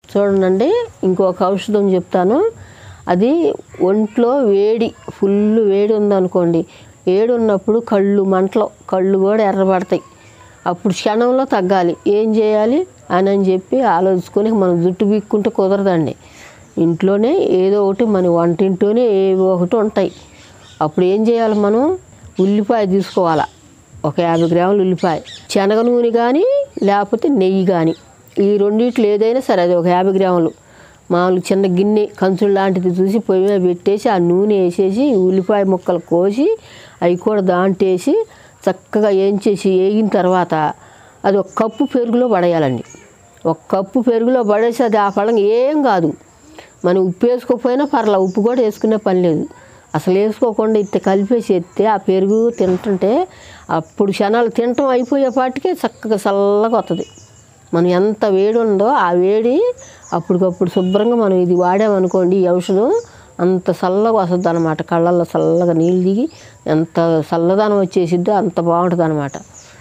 చూడండి ఇంకొక ఔషధం చెప్తాను అది ఒంట్లో వేడి ఫుల్ వేడి ఉందనుకోండి వేడి ఉన్నప్పుడు కళ్ళు మంటలు కళ్ళు కూడా ఎర్రబడతాయి అప్పుడు క్షణంలో తగ్గాలి ఏం చేయాలి అని అని చెప్పి ఆలోచించుకొని మనం జుట్టు బీక్కుంటే కుదరదండి ఇంట్లోనే ఏదో ఒకటి మన వంటింట్లోనే ఏవో ఒకటి ఉంటాయి అప్పుడు ఏం చేయాలి మనం ఉల్లిపాయ తీసుకోవాలా ఒక యాభై గ్రాములు ఉల్లిపాయ శనగ నూనె కానీ లేకపోతే నెయ్యి కానీ ఈ రెండిట్లో ఏదైనా సరే అది ఒక యాభై గ్రాములు మామూలు చిన్న గిన్నె కంచుడు లాంటిది చూసి పొయ్యి మీద పెట్టేసి ఆ నూనె వేసేసి ఉల్లిపాయ ముక్కలు కోసి అవి కూడా దాంటేసి చక్కగా వేయించేసి వేగిన తర్వాత అది ఒక కప్పు పెరుగులో పడేయాలండి ఒక కప్పు పెరుగులో పడేసి అది ఆ పళ్ళం ఏం కాదు మనం ఉప్పు వేసుకోకపోయినా పర్లా ఉప్పు కూడా వేసుకునే పని లేదు అసలు వేసుకోకుండా ఇట్ట కలిపేసి ఎత్తే ఆ పెరుగు తింటుంటే అప్పుడు క్షణాలు తినటం అయిపోయేపాటికే చక్కగా చల్లగా వస్తుంది మనం ఎంత వేడి ఉందో ఆ వేడి అప్పటికప్పుడు శుభ్రంగా మనం ఇది వాడామనుకోండి ఈ ఔషధం అంత చల్లగా వస్తుంది అనమాట కళ్ళల్లో చల్లగా నీళ్ళు దిగి ఎంత చల్లదనం వచ్చేసిద్దో అంత బాగుంటుంది అనమాట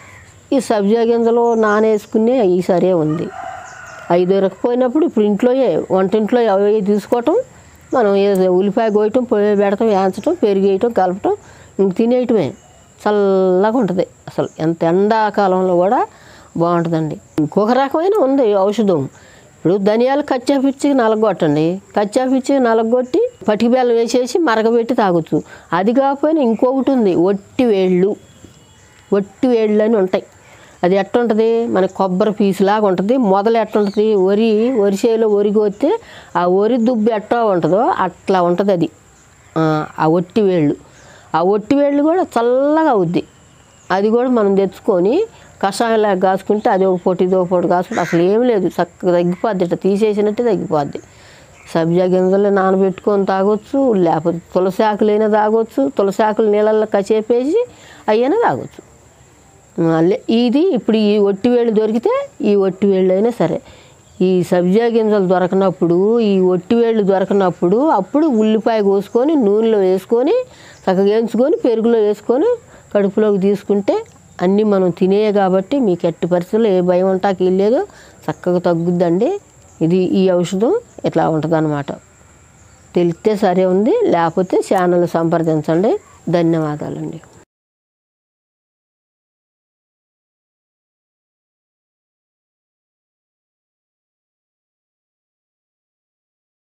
ఈ సబ్జా గింజలు నానేసుకునే ఈ సరే ఉంది అవి దొరకపోయినప్పుడు ఇప్పుడు ఇంట్లోయే వంటింట్లో అవి తీసుకోవటం మనం ఏ- ఉల్లిపాయ కోయటం పొయ్యి పెడటం వేయించటం పెరుగు వేయటం కలపటం ఇంక తినేయటమే చల్లగా ఉంటుంది అసలు ఎంత ఎండాకాలంలో కూడా బాగుంటుందండి ఇంకొక రకమైన ఉంది ఔషధం ఇప్పుడు ధనియాలు కచ్చాపిచ్చి నలగొట్టండి కచ్చాపిచ్చి నలగొట్టి పటికి బెల్లం వేసేసి మరగబెట్టి తాగొచ్చు అది కాకపోయినా ఇంకొకటి ఉంది ఒట్టి వేళ్ళు ఒట్టి వేళ్ళు అని ఉంటాయి అది ఎట్టుంటుంది మన కొబ్బరి పీసులాగా ఉంటుంది మొదలు ఎట్టుంటుంది వరి వరి చేలో వరి కోస్తే ఆ వరి దుబ్బు ఎట్టా ఉంటుందో అట్లా ఉంటుంది అది ఆ, ఆ ఒట్టి వేళ్ళు ఆ ఒట్టి వేళ్ళు కూడా చల్లగా అవుద్ది అది కూడా మనం తెచ్చుకొని కషాయంలా కాసుకుంటే అది ఒక పొట్టి ఇది ఒక పొట్టి కాసుకుంటే అసలు ఏం లేదు చక్కగా తగ్గిపోద్ది ఇట్లా తీసేసినట్టే తగ్గిపోద్ది సబ్జా గింజలు నానబెట్టుకొని తాగొచ్చు లేకపోతే తులసి ఆకులైనా తాగొచ్చు తులసి ఆకులు నీళ్ళల్లో కసేపేసి అయినా తాగొచ్చు మళ్ళీ ఇది ఇప్పుడు ఈ ఒట్టి వేళ్ళు దొరికితే ఈ ఒట్టి వేళ్ళు అయినా సరే ఈ సబ్జా గింజలు దొరకనప్పుడు ఈ ఒట్టి వేళ్ళు దొరకనప్పుడు అప్పుడు ఉల్లిపాయ కోసుకొని నూనెలో వేసుకొని చక్కగా వేయించుకొని పెరుగులో వేసుకొని కడుపులోకి తీసుకుంటే అన్నీ మనం తినేయే కాబట్టి మీకు ఎట్టి పరిస్థితుల్లో ఏ భయం ఉంటాకి లేదు చక్కగా తగ్గుద్దండి ఇది ఈ ఔషధం ఇట్లా ఉంటుంది తెలిస్తే సరే ఉంది లేకపోతే ఛానల్ సంప్రదించండి ధన్యవాదాలండి